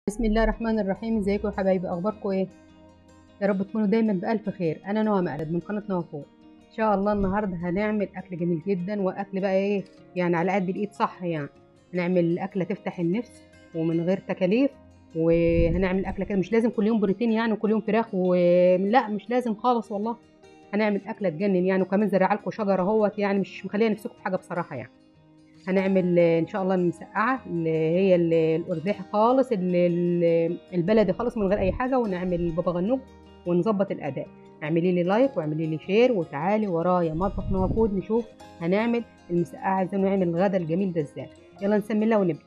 بسم الله الرحمن الرحيم ازيكم يا حبايبي اخباركم ايه يا رب تكونوا دايما بالف خير انا نوى مقلد من قناه نوى فوق ان شاء الله النهارده هنعمل اكل جميل جدا واكل بقى ايه يعني على قد الايد صح يعني هنعمل اكله تفتح النفس ومن غير تكاليف وهنعمل اكله كده مش لازم كل يوم بروتين يعني وكل يوم فراخ ولا مش لازم خالص والله هنعمل اكله تجنن يعني وكمان زرع لكم شجره اهوت يعني مش مخليه نفسكم في حاجه بصراحه يعني هنعمل ان شاء الله المسقعه اللي هي القرداحي خالص اللي البلدي خالص من غير اي حاجه ونعمل بابا غنوج ونظبط الاداء اعملي لي لايك واعملي لي شير وتعالي ورايا مطبخ نوى فود نشوف هنعمل المسقعه ازاي ونعمل الغدا الجميل ده ازاي يلا نسمي الله ونبدا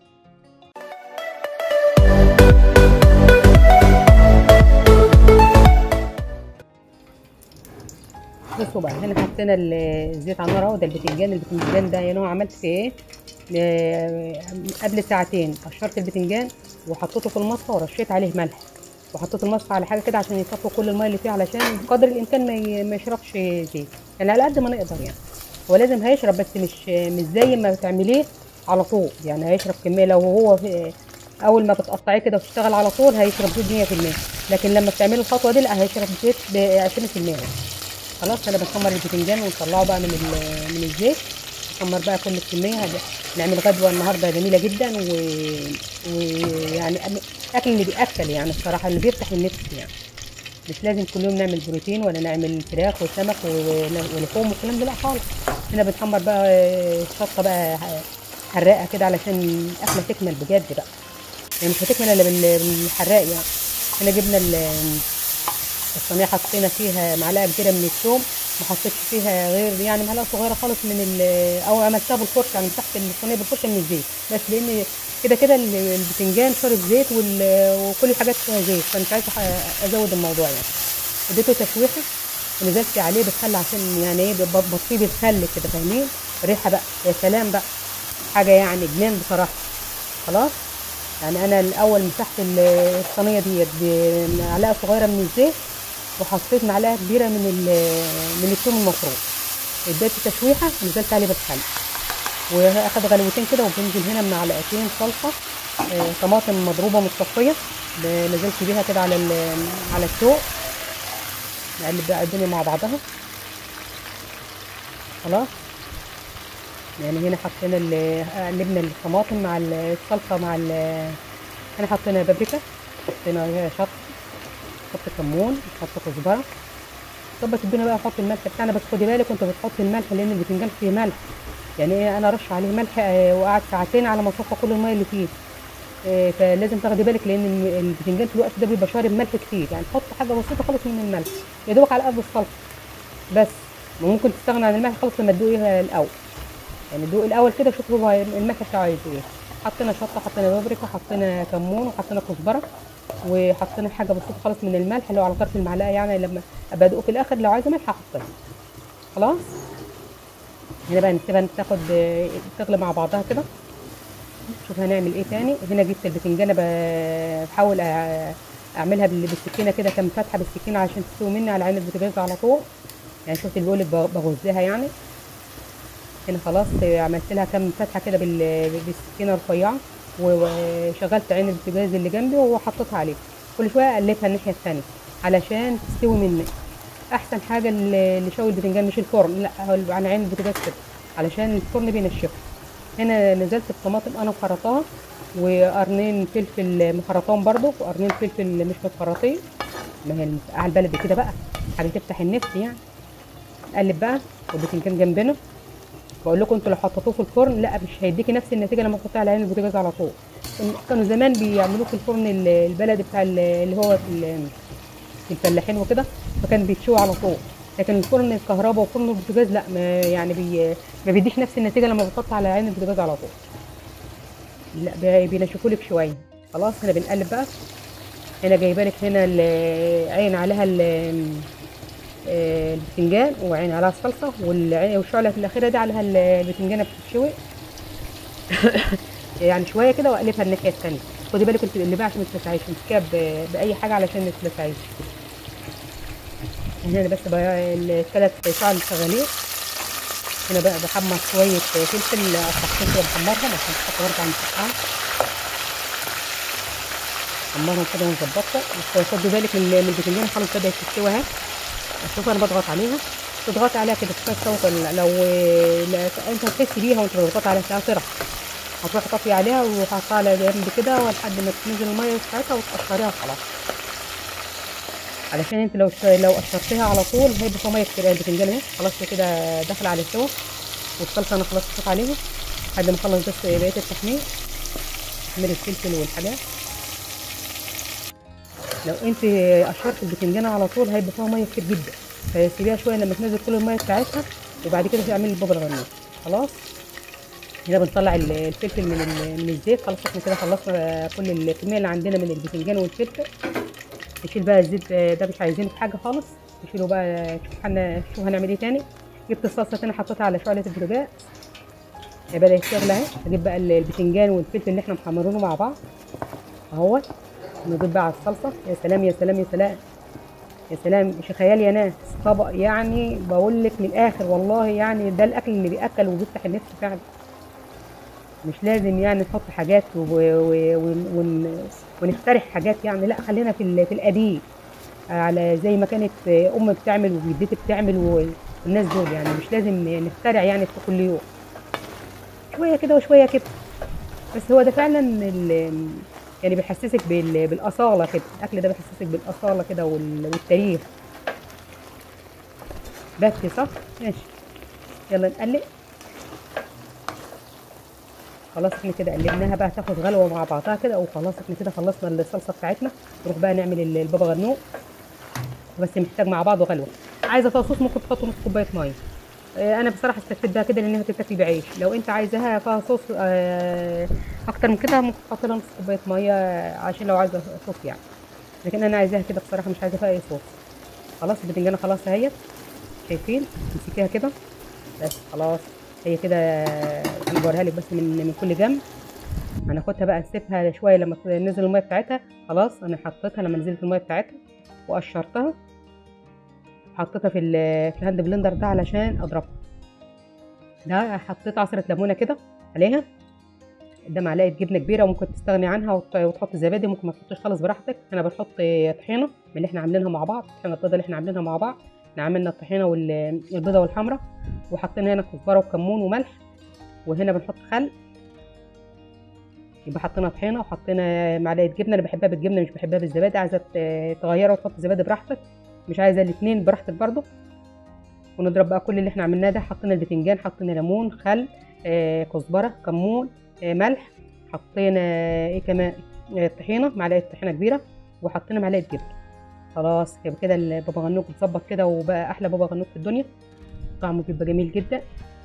بصوا بقى هنا حطينا الزيت على النار اهو ده البتنجان البتنجان ده يا نوع عملت فيه ايه قبل ساعتين قشرت البتنجان وحطيته في المصفى ورشيت عليه ملح وحطيت المصفى على حاجه كده عشان يصفوا كل الميه اللي فيه علشان بقدر الامكان ما يشربش زيت يعني على قد ما نقدر يعني هو لازم هيشرب بس مش مش زي ما بتعمليه على طول يعني هيشرب كميه لو هو في اول ما بتقطعيه كده وتشتغل على طول هيشرب زيت 100% لكن لما بتعملي الخطوه دي لا هيشرب زيت ب 20% يعني. خلاص انا بسمر البتنجان ونطلعه بقى من من الزيت نسمر بقى كل الكميه نعمل غدوه النهارده جميله جدا ويعني و... اكل اللي بياكل يعني الصراحه اللي بيفتح النفس يعني مش لازم كل يوم نعمل بروتين ولا نعمل فراخ وسمك ولحوم والكلام ده لا خالص هنا بنحمر بقى الشطه بقى حراقه كده علشان الاكله تكمل بجد بقى يعني مش هتكمل الا بالحراق يعني هنا جبنا الصينيه حطينا فيها معلقه كبيره من الثوم ما حطيتش فيها غير يعني معلقه صغيره خالص من او عملتها بالفرشه يعني مسحت الصينيه بالفرشه من الزيت بس لان كده كده البتنجان شارب زيت وكل الحاجات فيها زيت فمش عايزه ازود الموضوع يعني اديته تشويحه ونزلت عليه بالخل عشان يعني ايه بطفيه بالخل كده فاهمين ريحه بقى يا سلام بقى حاجه يعني جنان بصراحه خلاص يعني انا الاول مسحت الصينيه ديت بمعلقه صغيره من الزيت وحطيت معلقه كبيره من من الثوم المفروم اديت تشويحه ونزلت عليه بالخل واخد غلوتين كده وبنزل هنا بمعلقتين صلصه آه طماطم مضروبه متصفيه نزلت بيها كده على على السوق نقلب بقى الدنيا مع بعضها خلاص يعني هنا حطينا قلبنا الطماطم مع الصلصه مع هنا حطينا بابريكا حطينا شطه نحط كمون نحط كزبره ظبط الدنيا بقى نحط الملح بتاعنا بس خدي بالك وانت بتحط الملح لان البتنجان فيه ملح يعني ايه انا رش عليه ملح وقعد ساعتين على ما صفى كل الميه اللي فيه إيه فلازم تاخدي بالك لان البتنجان في الوقت ده بيبقى شارب ملح كتير يعني تحط حاجه بسيطه خالص من الملح يا دوبك على قد الصلصه بس ممكن تستغنى عن الملح خالص لما تدوقيها الاول يعني دوق الاول كده شوف هو الملح بتاعه عايز ايه حطينا شطه حطينا بابريكا حطينا كمون وحطينا كزبره وحطينا حاجه بسيطه خالص من الملح اللي هو على طرف المعلقه يعني لما ابقى ادوق في الاخر لو عايزه ملح هحطها خلاص هنا بقى نسيبها تاخد تغلي مع بعضها كده شوف هنعمل ايه تاني هنا جبت البتنجانه بحاول اعملها بالسكينه كده كام فتحه بالسكينه عشان تستوي مني على عين البوتاجاز على طول يعني شفت اللي بقولك بغزها يعني هنا خلاص عملت لها كام فتحه كده بالسكينه الرفيعه وشغلت عين البوتاجاز اللي جنبي وحطيتها عليه كل شويه قلبتها الناحيه الثانيه علشان تستوي مني احسن حاجه اللي شوي البتنجان مش الفرن لا هو على عين البوتاجاز كده علشان الفرن بينشفه هنا نزلت بطماطم انا مخرطاها وقرنين فلفل مخرطاهم برضو وقرنين فلفل مش متخرطين ما هي المسقعه البلدي كده بقى حاجه تفتح النفس يعني قلب بقى والبتنجان جنبنا بقول لكم انتوا لو حطيتوه في الفرن لا مش هيديكي نفس النتيجه لما تحطيه على عين البوتاجاز على طول كانوا زمان بيعملوه في الفرن البلدي بتاع اللي هو في الفلاحين وكده فكان بيتشوي على طول لكن الفرن الكهرباء وفرن البوتاجاز لا ما يعني بي ما بيديش نفس النتيجه لما بتحط على عين البوتاجاز على طول لا بينشفوا لك شويه خلاص هنا بنقلب بقى هنا جايبه لك هنا عين عليها البتنجان وعين عليها الصلصه والشعله الاخيره دي عليها البتنجانه بتتشوي يعني شويه كده واقلبها الناحيه الثانيه خدي بالك انت اللي بقى عشان ما تلسعيش امسكيها باي حاجه علشان ما تلسعيش هنا بس الثلاث شعل شغالين هنا بقى بحمر شويه فلفل قطعتين كده بحمرهم عشان تحط برضه على المسقعه حمرهم كده ونظبطها بس خدوا بالك من من البتنجان خلاص بدات تستوي اهي شوف انا بضغط عليها تضغطي عليها كده تسوي لو لا انت هتحسي بيها وانت بتضغطي عليها هتطرح هتروحي طافيه عليها وحطها على جنب كده لحد ما تنزل الميه بتاعتها وتقشريها خلاص علشان انت لو لو قشرتيها على طول هيبقى فيها ميه كتير البتنجان اهي خلاص كده داخله على السوا والصلصه انا خلاص حطيت عليها لحد ما اخلص بس بقيه التحمير تحمير الفلفل والحاجات لو انت قشرت البتنجان على طول هيبقى فيها ميه كتير جدا فسيبيها شويه لما تنزل كل الميه بتاعتها وبعد كده تعملي البابا الغنوج خلاص هنا بنطلع الفلفل من من الزيت خلاص احنا كده خلصنا كل الكميه اللي عندنا من البتنجان والفلفل نشيل بقى الزيت ده مش عايزينه في حاجه خالص نشيله بقى شوف هن شوف هنعمل ايه تاني جبت الصلصه تاني حطيتها على شعله البوتاجاز بدات تغلى اهي هجيب بقى البتنجان والفلفل اللي احنا محمرينه مع بعض اهوت نضيف بقى على الصلصه يا سلام يا سلام يا سلام يا سلام مش خيال يا ناس طبق يعني بقول لك من الاخر والله يعني ده الاكل اللي بياكل وبيفتح النفس فعلا مش لازم يعني نحط حاجات و... و... ون... ونخترع حاجات يعني لا خلينا في ال... في القديم على زي ما كانت امي بتعمل وجدتي بتعمل والناس دول يعني مش لازم نخترع يعني في كل يوم شويه كده وشويه كده بس هو ده فعلا ال... يعني بيحسسك بال... بالاصاله كده الاكل ده بيحسسك بالاصاله كده وال... والتاريخ بس صح ماشي يلا نقلب خلاص احنا كده قلبناها بقى تاخد غلوه مع بعضها كده وخلاص احنا كده خلصنا الصلصه بتاعتنا نروح بقى نعمل البابا غنوج بس محتاج مع بعضه غلوه عايزه فيها صوص ممكن تحط نص كوبايه ميه اه انا بصراحه استفدت بها كده لانها بتتاكل بعيش لو انت عايزاها فيها صوص اه اكتر من كده ممكن تحط لها نص كوبايه ميه عشان لو عايزه صوص يعني لكن انا عايزاها كده بصراحه مش عايزه فيها اي صوص خلاص البتنجانه خلاص اهيت شايفين تمسكيها كده بس خلاص هي كده انا بوريها لك بس من من كل جنب هناخدها بقى نسيبها شويه لما تنزل الميه بتاعتها خلاص انا حطيتها لما نزلت الميه بتاعتها وقشرتها حطيتها في في الهاند بلندر ده علشان اضربها ده حطيت عصره ليمونه كده عليها ده معلقه جبنه كبيره وممكن تستغني عنها وتحط زبادي ممكن ما تحطش خالص براحتك انا بنحط طحينه من اللي احنا عاملينها مع بعض الطحينه البيضه اللي احنا عاملينها مع بعض احنا عملنا الطحينه والبيضه والحمراء وحطينا هنا كزبره وكمون وملح وهنا بنحط خل يبقى حطينا طحينه وحطينا معلقه جبنه انا بحبها بالجبنه مش بحبها بالزبادي عايزه تغيرها وتحط زبادي براحتك مش عايزه الاثنين براحتك برضو ونضرب بقى كل اللي احنا عملناه ده حطينا البتنجان حطينا ليمون خل آه كزبره كمون آه ملح حطينا ايه كمان آه طحينه معلقه طحينه كبيره وحطينا معلقه جبنه خلاص يبقى كده البابا غنوج اتظبط كده وبقى احلى بابا غنوج في الدنيا طعمه بيبقى جميل جدا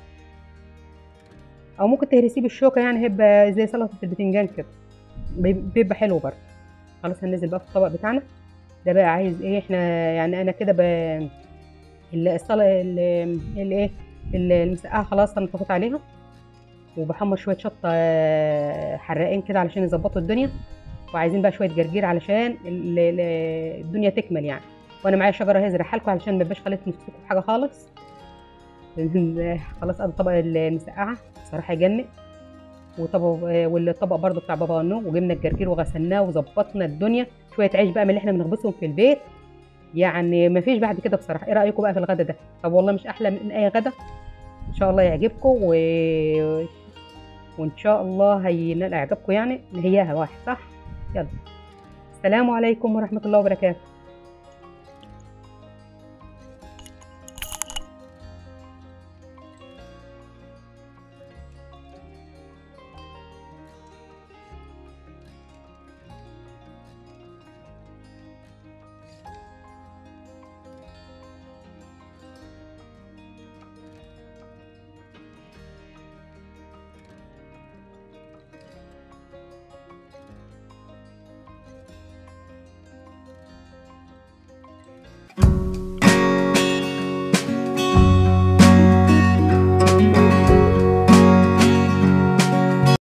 او ممكن تهرسيه بالشوكه يعني هيبقى زي سلطه البتنجان كده بيبقى حلو برضه خلاص هننزل بقى في الطبق بتاعنا ده بقى عايز ايه احنا يعني انا كده ب الصلاه الايه المسقعه خلاص انا طفيت عليها وبحمر شويه شطه حراقين كده علشان يظبطوا الدنيا وعايزين بقى شويه جرجير علشان الدنيا تكمل يعني وانا معايا شجره هي زرعها لكم علشان ما يبقاش خليت نفسكم في حاجه خالص خلاص ادي طبق المسقعه بصراحه يجنن وطبق والطبق برضو بتاع بابا غنوج وجبنا الجرجير وغسلناه وظبطنا الدنيا شويه عيش بقى من اللي احنا بنخبزهم في البيت يعني ما فيش بعد كده بصراحه ايه رايكم بقى في الغدا ده طب والله مش احلى من اي غدا ان شاء الله يعجبكم و... وان شاء الله هينال اعجابكم يعني هياها واحد صح يلا السلام عليكم ورحمه الله وبركاته thank you